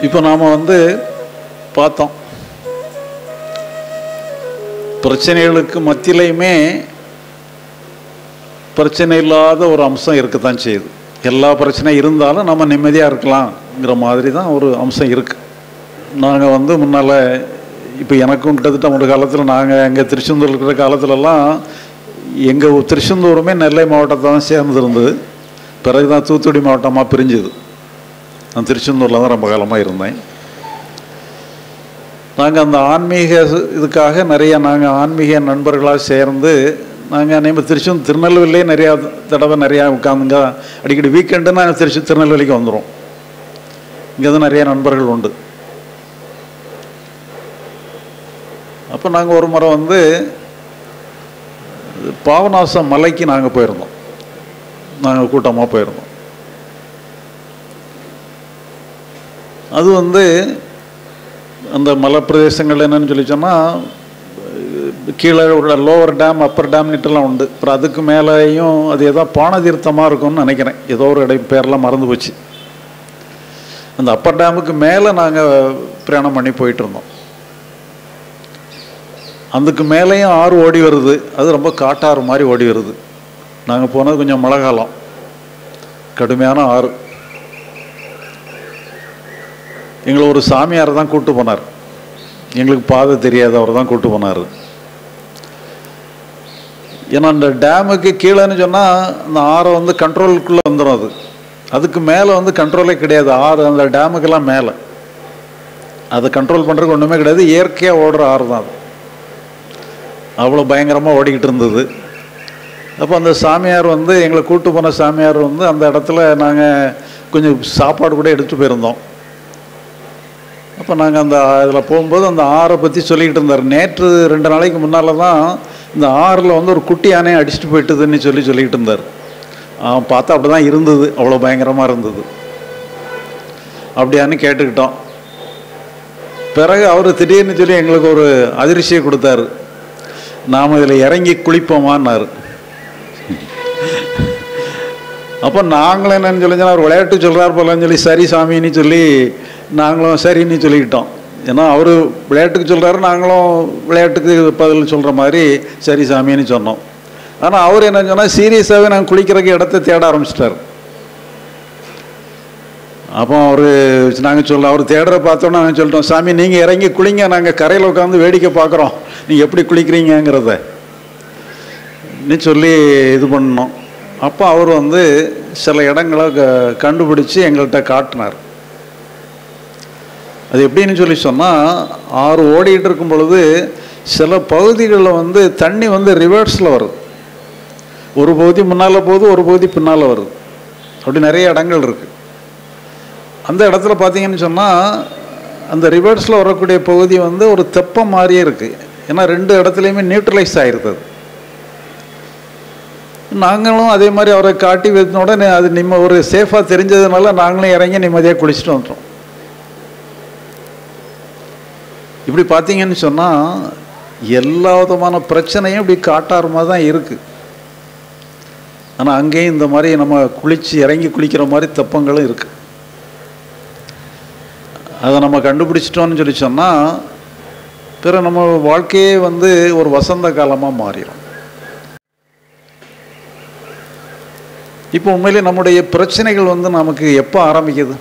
இப்போ நாம் வந்து பார்த்தோம் பிரச்சனைகளுக்கு மத்தியிலையுமே பிரச்சனை இல்லாத ஒரு அம்சம் இருக்கத்தான் செய்யுது எல்லா பிரச்சனையும் இருந்தாலும் நம்ம நிம்மதியாக இருக்கலாம்ங்கிற மாதிரி தான் ஒரு அம்சம் இருக்குது நாங்கள் வந்து முன்னால் இப்போ எனக்கும் கிட்டத்தட்ட ஒரு காலத்தில் நாங்கள் எங்கள் திருச்செந்தூர் இருக்கிற காலத்துலலாம் எங்கள் திருச்செந்தூருமே நெல்லை மாவட்டத்தை தான் சேர்ந்து இருந்தது பிறகு தான் தூத்துக்குடி மாவட்டமாக பிரிஞ்சுது நான் திருச்செந்தூரில் தான் ரொம்ப காலமாக இருந்தேன் நாங்கள் அந்த ஆன்மீக இதுக்காக நிறைய நாங்கள் ஆன்மீக நண்பர்களாக சேர்ந்து நாங்கள் நம்ம திருச்செந்தூர் திருநெல்வேலியே நிறையா தடவை நிறையா உட்காந்துங்க அடிக்கடி வீக்கெண்டு நாங்கள் திருச்சி திருநெல்வேலிக்கு வந்துடும் இங்கே தான் நிறைய நண்பர்கள் உண்டு அப்போ நாங்கள் ஒரு முறை வந்து பாவநாசம் மலைக்கு நாங்கள் போயிருந்தோம் நாங்கள் கூட்டமாக போயிருந்தோம் அது வந்து அந்த மலை பிரதேசங்கள் என்னன்னு சொல்லி சொன்னால் கீழே ஒரு லோவர் டேம் அப்பர் டேம்னுட்டுலாம் உண்டு அப்புறம் அதுக்கு மேலேயும் அது ஏதோ பான தீர்த்தமாக இருக்கும்னு நினைக்கிறேன் ஏதோ ஒரு இடை பேர்லாம் மறந்து போச்சு அந்த அப்பர் டேமுக்கு மேலே நாங்கள் பிரயாணம் பண்ணி போயிட்டு இருந்தோம் அதுக்கு மேலேயும் ஆறு ஓடி வருது அது ரொம்ப காட்டாறு மாதிரி ஓடி வருது நாங்கள் போனது கொஞ்சம் மழை காலம் கடுமையான ஆறு எங்களை ஒரு சாமியார் தான் கூட்டு போனார் எங்களுக்கு பாதை தெரியாது அவர் தான் கூட்டு போனார் ஏன்னா அந்த டேமுக்கு கீழேன்னு சொன்னால் அந்த ஆறை வந்து கண்ட்ரோலுக்குள்ளே வந்துடும் அது அதுக்கு மேலே வந்து கண்ட்ரோலே கிடையாது ஆறு அந்த டேமுக்கெல்லாம் மேலே அதை கண்ட்ரோல் பண்ணுறதுக்கு ஒன்றுமே கிடையாது இயற்கையாக ஓடுற ஆறு தான் அது அவ்வளோ பயங்கரமாக ஓடிக்கிட்டு இருந்தது அப்போ அந்த சாமியார் வந்து எங்களை கூட்டு போன சாமியார் வந்து அந்த இடத்துல நாங்கள் கொஞ்சம் சாப்பாடு கூட எடுத்துகிட்டு போயிருந்தோம் அப்போ நாங்கள் அந்த இதில் போகும்போது அந்த ஆறை பற்றி சொல்லிக்கிட்டு இருந்தார் நேற்று ரெண்டு நாளைக்கு முன்னால் தான் இந்த ஆறில் வந்து ஒரு குட்டி யானையை அடிச்சுட்டு போயிட்டுதுன்னு சொல்லி சொல்லிக்கிட்டு இருந்தார் அவன் பார்த்தா அப்படி தான் இருந்தது அவ்வளோ பயங்கரமாக இருந்தது அப்படியான்னு கேட்டுக்கிட்டோம் பிறகு அவர் திடீர்னு சொல்லி எங்களுக்கு ஒரு அதிர்ச்சியை கொடுத்தாரு நாம் இதில் இறங்கி குளிப்போமான்னாரு அப்போ நாங்களும் என்னன்னு சொல்லி அவர் விளையாட்டு சொல்கிறார் போலன்னு சொல்லி சரி சாமின்னு சொல்லி நாங்களும் சரின்னு சொல்லிக்கிட்டோம் ஏன்னா அவர் விளையாட்டுக்கு சொல்கிறாரு நாங்களும் விளையாட்டுக்கு பதில் சொல்கிற மாதிரி சரி சாமின்னு சொன்னோம் ஆனால் அவர் என்ன சொன்னால் சீரியஸாகவே நாங்கள் குளிக்கிறதுக்கு இடத்த தேட ஆரம்பிச்சிட்டார் அப்போ அவர் நாங்கள் சொல்ல அவர் தேடுற பார்த்தோன்னா நாங்கள் சொல்லிட்டோம் சாமி நீங்கள் இறங்கி குளிங்க நாங்கள் கரையில் உட்காந்து வேடிக்கை பார்க்குறோம் நீங்கள் எப்படி குளிக்கிறீங்கிறத நீ சொல்லி இது பண்ணோம் அப்போ அவர் வந்து சில இடங்களை க கண்டுபிடிச்சி எங்கள்கிட்ட காட்டினார் அது எப்படின்னு சொல்லி சொன்னால் ஆறு ஓடிக்கிட்டு இருக்கும் பொழுது சில பகுதிகளில் வந்து தண்ணி வந்து ரிவர்ஸில் வருது ஒரு பகுதி முன்னால் போகுது ஒரு பகுதி பின்னால் வருது அப்படி நிறைய இடங்கள் இருக்குது அந்த இடத்துல பார்த்தீங்கன்னு சொன்னால் அந்த ரிவர்ஸில் வரக்கூடிய பகுதி வந்து ஒரு தெப்பம் மாதிரியே இருக்குது ஏன்னா ரெண்டு இடத்துலையுமே நியூட்ரலைஸ் ஆகிருக்குது நாங்களும் அதே மாதிரி அவரை காட்டி வைத்த உடனே அது நிம்ம ஒரு சேஃபாக தெரிஞ்சதுனால நாங்களும் இறங்கி நிம்மதியாக குளிச்சுட்டு வந்துட்டோம் இப்படி பார்த்தீங்கன்னு சொன்னால் எல்லா விதமான பிரச்சனையும் இப்படி காட்டாரமாக தான் இருக்குது ஆனால் அங்கேயும் இந்த மாதிரி நம்ம குளித்து இறங்கி குளிக்கிற மாதிரி தெப்பங்களும் இருக்குது அதை நம்ம கண்டுபிடிச்சிட்டோம்னு சொல்லி சொன்னால் பிற நம்ம வாழ்க்கையே வந்து ஒரு வசந்த காலமாக மாறிடும் இப்போ உண்மையிலே நம்முடைய பிரச்சனைகள் வந்து நமக்கு எப்போ ஆரம்பிக்குது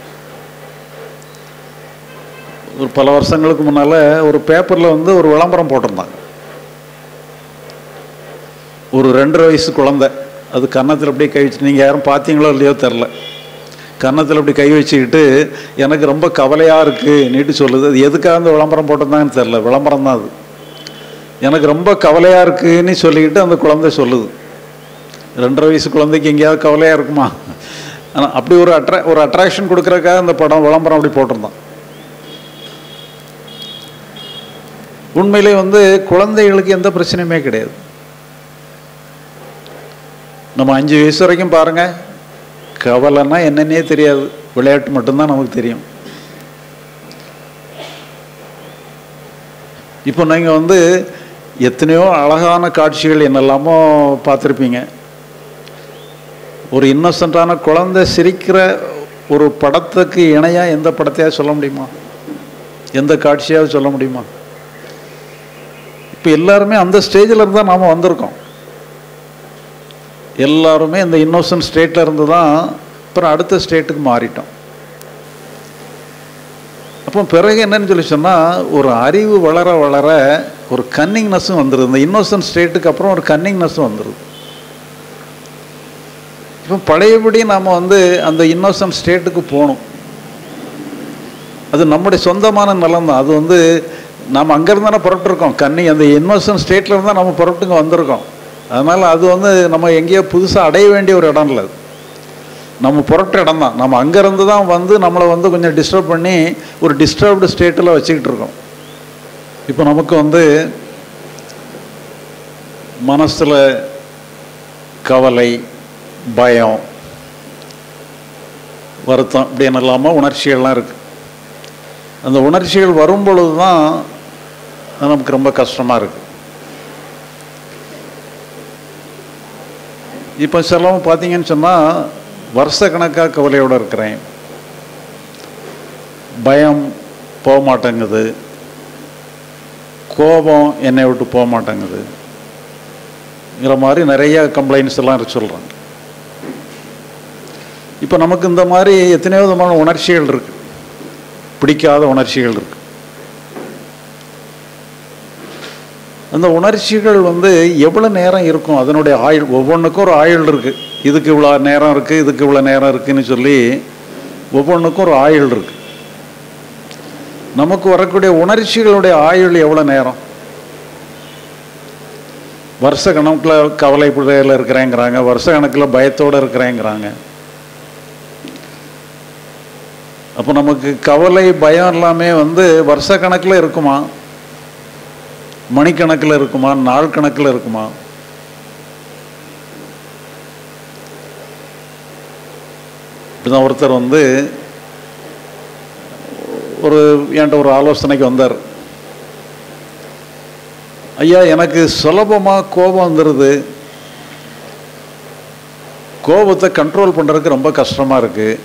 ஒரு பல வருஷங்களுக்கு முன்னால் ஒரு பேப்பரில் வந்து ஒரு விளம்பரம் போட்டிருந்தாங்க ஒரு ரெண்டரை வயசு குழந்தை அது கன்னத்தில் அப்படியே கை வச்சு நீங்கள் யாரும் பார்த்தீங்களோ இல்லையோ தெரில கன்னத்தில் அப்படி கை வச்சுக்கிட்டு எனக்கு ரொம்ப கவலையாக இருக்குது நீட்டு சொல்லுது அது எதுக்காக அந்த விளம்பரம் போட்டிருந்தாங்கன்னு தெரில விளம்பரம் தான் அது எனக்கு ரொம்ப கவலையாக இருக்குன்னு சொல்லிக்கிட்டு அந்த குழந்தை சொல்லுது ரெண்டரை வயசு குழந்தைக்கு எங்கேயாவது கவலையாக இருக்குமா ஆனால் அப்படி ஒரு அட்ரா ஒரு அட்ராக்ஷன் கொடுக்குறக்காக அந்த படம் விளம்பரம் அப்படி போட்டிருந்தான் உண்மையிலே வந்து குழந்தைகளுக்கு எந்த பிரச்சனையுமே கிடையாது நம்ம அஞ்சு வயசு வரைக்கும் பாருங்கள் கவலைன்னா என்னன்னே தெரியாது விளையாட்டு மட்டும்தான் நமக்கு தெரியும் இப்போ நீங்கள் வந்து எத்தனையோ அழகான காட்சிகள் என்னெல்லாமோ பார்த்துருப்பீங்க ஒரு இன்னசென்ட்டான குழந்தை சிரிக்கிற ஒரு படத்துக்கு இணையாக எந்த படத்தையாவது சொல்ல முடியுமா எந்த காட்சியாவது சொல்ல முடியுமா இப்போ எல்லாருமே அந்த ஸ்டேஜில் இருந்து தான் நாம் வந்திருக்கோம் எல்லாருமே இந்த இன்னோசன்ட் ஸ்டேட்டில் இருந்து தான் அப்புறம் அடுத்த ஸ்டேட்டுக்கு மாறிட்டோம் அப்போ பிறகு என்னன்னு சொல்லி சொன்னால் ஒரு அறிவு வளர வளர ஒரு கன்னிங்னஸும் வந்துடுது இந்த இன்னோசன்ட் ஸ்டேட்டுக்கு அப்புறம் ஒரு கன்னிங்னஸும் வந்துடுது இப்போ பழையபடி நாம் வந்து அந்த இன்னோசன்ட் ஸ்டேட்டுக்கு போகணும் அது நம்முடைய சொந்தமான நிலம் தான் அது வந்து நாம் அங்கேருந்து தானே புறப்பட்டுருக்கோம் கன்னி அந்த இன்னோசன்ட் ஸ்டேட்டில் இருந்தால் நம்ம புறப்பட்டுங்க வந்திருக்கோம் அதனால் அது வந்து நம்ம எங்கேயோ புதுசாக அடைய வேண்டிய ஒரு இடம் இல்லை அது நம்ம புறப்பட்ட இடம் தான் நம்ம அங்கேருந்து தான் வந்து நம்மளை வந்து கொஞ்சம் டிஸ்டர்ப் பண்ணி ஒரு டிஸ்டர்ப்டு ஸ்டேட்டில் வச்சுக்கிட்டு இருக்கோம் இப்போ நமக்கு வந்து மனசில் கவலை பயம் வருத்தம் இப்படின்னு இல்லாமல் உணர்ச்சிகள்லாம் இருக்குது அந்த உணர்ச்சிகள் வரும் பொழுது தான் நமக்கு ரொம்ப கஷ்டமாக இருக்குது இப்போ சிலவங்க பார்த்தீங்கன்னு சொன்னால் வருஷக்கணக்காக கவலையோடு இருக்கிறேன் பயம் போக மாட்டேங்குது கோபம் என்னை விட்டு போக மாட்டேங்குதுங்கிற மாதிரி நிறைய கம்ப்ளைண்ட்ஸ் எல்லாம் சொல்கிறாங்க இப்போ நமக்கு இந்த மாதிரி எத்தனையோ விதமான உணர்ச்சிகள் இருக்கு பிடிக்காத உணர்ச்சிகள் இருக்கு அந்த உணர்ச்சிகள் வந்து எவ்வளோ நேரம் இருக்கும் அதனுடைய ஆயுள் ஒவ்வொன்றுக்கும் ஒரு ஆயுள் இருக்கு இதுக்கு இவ்வளோ நேரம் இருக்குது இதுக்கு இவ்வளோ நேரம் இருக்குன்னு சொல்லி ஒவ்வொன்றுக்கும் ஒரு ஆயுள் இருக்கு நமக்கு வரக்கூடிய உணர்ச்சிகளுடைய ஆயுள் எவ்வளோ நேரம் வருஷ கணக்கில் கவலைப்படையில் இருக்கிறேங்கிறாங்க வருஷ கணக்கில் பயத்தோடு இருக்கிறேங்கிறாங்க அப்போ நமக்கு கவலை பயம் எல்லாமே வந்து வருஷ கணக்கில் இருக்குமா மணிக்கணக்கில் இருக்குமா நாள் கணக்கில் இருக்குமா இப்படிதான் ஒருத்தர் வந்து ஒரு என்கிட்ட ஒரு ஆலோசனைக்கு வந்தார் ஐயா எனக்கு சுலபமாக கோபம் வந்துடுது கோபத்தை கண்ட்ரோல் பண்ணுறதுக்கு ரொம்ப கஷ்டமாக இருக்குது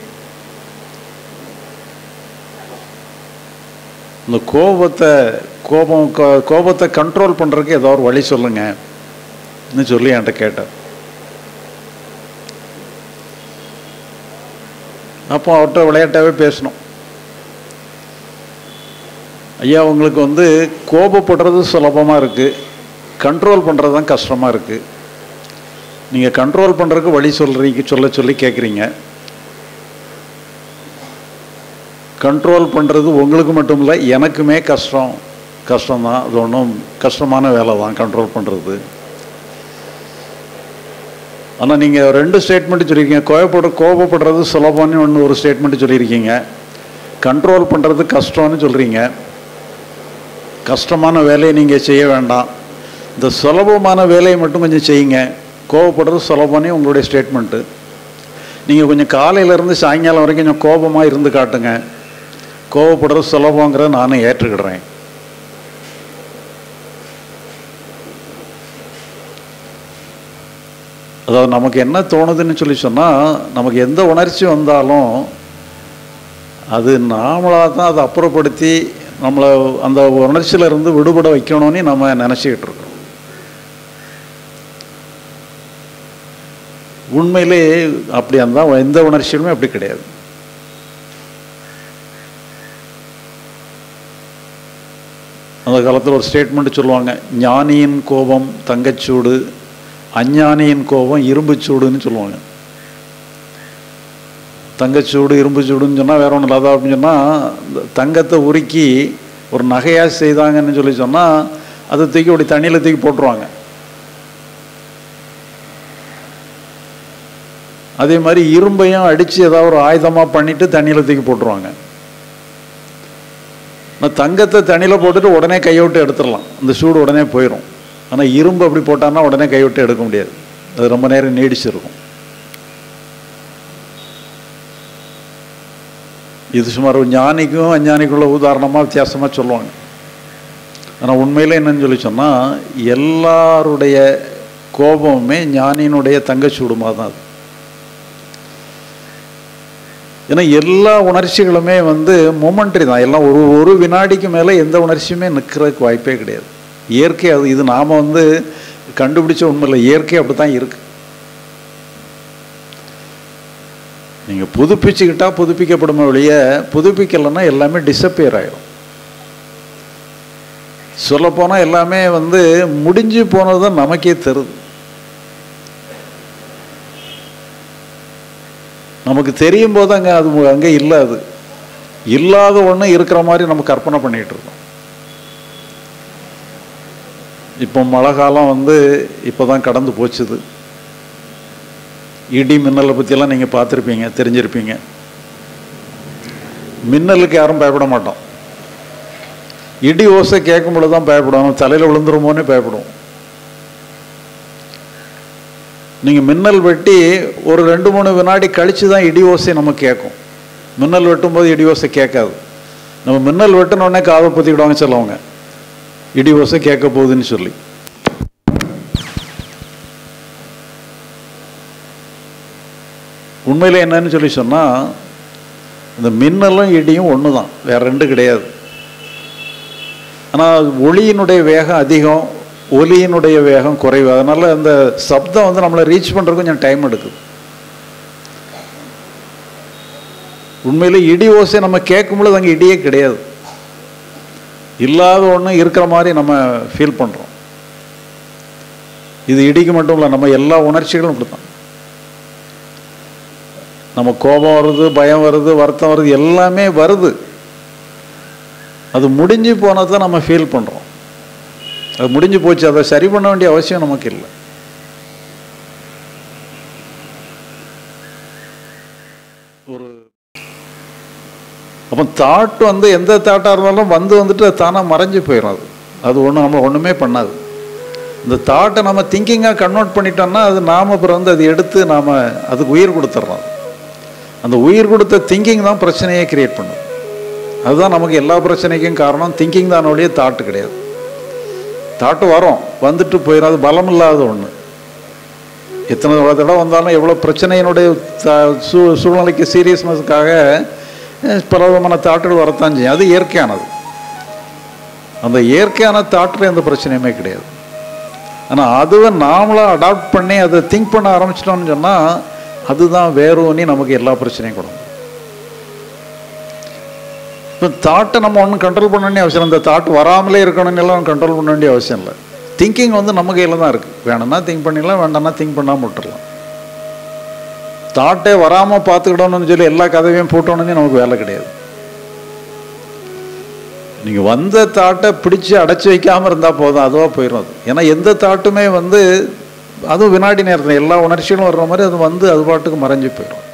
இந்த கோபத்தை கோபம் கோ- கோபத்தை கண்ட்ரோல் பண்ணுறதுக்கு ஏதோ ஒரு வழி சொல்லுங்கன்னு சொல்லி என்கிட்ட கேட்டார் அப்போ அவர்கிட்ட விளையாட்டாவே பேசணும் ஐயா உங்களுக்கு வந்து கோபப்படுறது சுலபமாக இருக்குது கண்ட்ரோல் பண்ணுறது தான் கஷ்டமாக இருக்குது நீங்கள் கண்ட்ரோல் பண்ணுறதுக்கு வழி சொல்கிறீங்க சொல்ல சொல்லி கேட்குறீங்க கண்ட்ரோல் பண்ணுறது உங்களுக்கு மட்டும் இல்லை எனக்குமே கஷ்டம் கஷ்டம்தான் அது ஒன்றும் கஷ்டமான வேலை தான் கண்ட்ரோல் பண்ணுறது ஆனால் நீங்கள் ரெண்டு ஸ்டேட்மெண்ட் சொல்லியிருக்கீங்க கோவப்பட கோபப்படுறது சுலபம்னு ஒன்று ஒரு ஸ்டேட்மெண்ட் சொல்லியிருக்கீங்க கண்ட்ரோல் பண்ணுறது கஷ்டம்னு சொல்கிறீங்க கஷ்டமான வேலையை நீங்கள் செய்ய வேண்டாம் இந்த சுலபமான வேலையை மட்டும் கொஞ்சம் செய்யுங்க கோவப்படுறது சுலபம்னே உங்களுடைய ஸ்டேட்மெண்ட்டு நீங்கள் கொஞ்சம் காலையிலேருந்து சாயங்காலம் வரைக்கும் கொஞ்சம் கோபமாக இருந்து காட்டுங்க கோவப்படுறது சுலபங்கிறத நானும் ஏற்றுக்கிடுறேன் அதாவது நமக்கு என்ன தோணுதுன்னு சொல்லி சொன்னால் நமக்கு எந்த உணர்ச்சி வந்தாலும் அது நாமளாக தான் அதை அப்புறப்படுத்தி நம்மளை அந்த உணர்ச்சியில இருந்து விடுபட வைக்கணும்னு நம்ம நினச்சிக்கிட்டு இருக்கோம் உண்மையிலே அப்படி அந்த எந்த உணர்ச்சியுமே அப்படி கிடையாது அந்த காலத்தில் ஒரு ஸ்டேட்மெண்ட் சொல்லுவாங்க ஞானியின் கோபம் தங்கச்சூடு அஞ்ஞானியின் கோபம் இரும்புச்சூடுன்னு சொல்லுவாங்க தங்கச்சூடு இரும்புச்சூடுன்னு சொன்னால் வேற ஒன்றும் இல்லாதா அப்படின்னு சொன்னால் இந்த தங்கத்தை உருக்கி ஒரு நகையாக செய்தாங்கன்னு சொல்லி சொன்னால் அதை தூக்கி அப்படி தண்ணியில் தூக்கி போட்டுருவாங்க அதே மாதிரி இரும்பையும் அடித்து ஏதாவது ஒரு ஆயுதமாக பண்ணிட்டு தண்ணியில் தூக்கி போட்டுருவாங்க ஆனால் தங்கத்தை தண்ணியில் போட்டுட்டு உடனே கையை விட்டு எடுத்துடலாம் அந்த சூடு உடனே போயிடும் ஆனால் இரும்பு அப்படி போட்டான்னா உடனே கை விட்டு எடுக்க முடியாது அது ரொம்ப நேரம் நீடிச்சிருக்கும் இது சுமார் ஒரு ஞானிக்கும் அஞ்ஞானிக்குள்ள உதாரணமாக வித்தியாசமாக சொல்லுவாங்க ஆனால் உண்மையில் என்னன்னு சொல்லி சொன்னால் எல்லாருடைய கோபமுமே ஞானியினுடைய தங்கச்சூடுமாக தான் அது ஏன்னா எல்லா உணர்ச்சிகளுமே வந்து மொமெண்ட்ரி தான் எல்லாம் ஒரு ஒரு வினாடிக்கு மேலே எந்த உணர்ச்சியுமே நிற்கிறதுக்கு வாய்ப்பே கிடையாது இயற்கை அது இது நாம் வந்து கண்டுபிடிச்ச உண்மை இல்லை இயற்கை அப்படி தான் இருக்கு நீங்கள் புதுப்பிச்சுக்கிட்டா புதுப்பிக்கப்படும் ஒழிய புதுப்பிக்கலைன்னா எல்லாமே டிசப்பியர் ஆயிடும் சொல்லப்போனால் எல்லாமே வந்து முடிஞ்சு போனது தான் நமக்கே தருது நமக்கு தெரியும் போது அங்கே அது அங்கே இல்லை அது இல்லாத ஒன்று இருக்கிற மாதிரி நம்ம கற்பனை பண்ணிகிட்டு இருக்கோம் இப்போ மழை காலம் வந்து இப்போ தான் கடந்து போச்சுது இடி மின்னலை பற்றியெல்லாம் நீங்கள் பார்த்துருப்பீங்க தெரிஞ்சிருப்பீங்க மின்னலுக்கு யாரும் பயப்பட மாட்டோம் இடி ஓசை கேட்கும் பொழுது தான் பயப்படுவோம் தலையில் விழுந்துருமோன்னு பயப்படுவோம் நீங்கள் மின்னல் வெட்டி ஒரு ரெண்டு மூணு வினாடி கழித்து தான் இடி ஓசை நம்ம கேட்கும் மின்னல் வெட்டும்போது இடி ஓசை கேட்காது நம்ம மின்னல் வெட்டினோடனே காதை பற்றிக்கிடுவாங்க சொல்லுவாங்க இடி ஓசை கேட்க போகுதுன்னு சொல்லி உண்மையில் என்னன்னு சொல்லி சொன்னால் இந்த மின்னலும் இடியும் ஒன்று தான் வேற ரெண்டு கிடையாது ஆனால் ஒளியினுடைய வேகம் அதிகம் ஒலியினுடைய வேகம் குறைவு அதனால் அந்த சப்தம் வந்து நம்மளை ரீச் பண்ணுறதுக்கு கொஞ்சம் டைம் எடுக்குது உண்மையில் இடி ஓசை நம்ம கேட்கும் பொழுது அங்கே இடியே கிடையாது இல்லாத ஒன்று இருக்கிற மாதிரி நம்ம ஃபீல் பண்ணுறோம் இது இடிக்கு மட்டும் இல்லை நம்ம எல்லா உணர்ச்சிகளும் இப்படி தான் நம்ம கோபம் வருது பயம் வருது வருத்தம் வருது எல்லாமே வருது அது முடிஞ்சு போனதை நம்ம ஃபீல் பண்ணுறோம் அது முடிஞ்சு போச்சு அதை சரி பண்ண வேண்டிய அவசியம் நமக்கு இல்லை ஒரு அப்போ தாட் வந்து எந்த தாட்டாக இருந்தாலும் வந்து வந்துட்டு அது தானாக மறைஞ்சு போயிடும் அது அது ஒன்றும் நம்ம ஒன்றுமே பண்ணாது இந்த தாட்டை நம்ம திங்கிங்காக கன்வெர்ட் பண்ணிட்டோம்னா அது நாம் அப்புறம் வந்து அதை எடுத்து நாம் அதுக்கு உயிர் கொடுத்துட்றோம் அந்த உயிர் கொடுத்த திங்கிங் தான் பிரச்சனையே கிரியேட் பண்ணும் அதுதான் நமக்கு எல்லா பிரச்சனைக்கும் காரணம் திங்கிங் தான் ஒழிய தாட்டு கிடையாது தாட்டு வரும் வந்துட்டு போயிடும் அது பலம் இல்லாத ஒன்று எத்தனை தடவை வந்தாலும் எவ்வளோ பிரச்சனையினுடைய சூ சூழ்நிலைக்கு சீரியஸ்னஸுக்காக பல விதமான தாட்டுகள் வரத்தான் செய்யும் அது இயற்கையானது அந்த இயற்கையான தாட்டில் எந்த பிரச்சனையுமே கிடையாது ஆனால் அதுவை நாமளாக அடாப்ட் பண்ணி அதை திங்க் பண்ண ஆரம்பிச்சிட்டோம்னு சொன்னால் அதுதான் வேறோனி நமக்கு எல்லா பிரச்சனையும் கொடுக்கும் இப்போ தாட்டை நம்ம ஒன்றும் கண்ட்ரோல் பண்ண வேண்டிய அவசியம் இந்த தாட் வராமலே இருக்கணும்னு எல்லாம் கண்ட்ரோல் பண்ண வேண்டிய அவசியம் இல்லை திங்கிங் வந்து நம்ம கையில் தான் இருக்குது வேணும்னா திங்க் பண்ணிடலாம் வேண்டாம்னா திங்க் பண்ணாமல் விட்டுறலாம் தாட்டே வராமல் பார்த்துக்கிடணும்னு சொல்லி எல்லா கதவையும் போட்டோன்னு நமக்கு வேலை கிடையாது நீங்கள் வந்த தாட்டை பிடிச்சி அடைச்சி வைக்காமல் இருந்தால் போதும் அதுவாக போயிடும் அது ஏன்னா எந்த தாட்டுமே வந்து அதுவும் வினாடி நேரத்தில் எல்லா உணர்ச்சிகளும் வர்ற மாதிரி அது வந்து அது பாட்டுக்கு மறைஞ்சு போயிடும்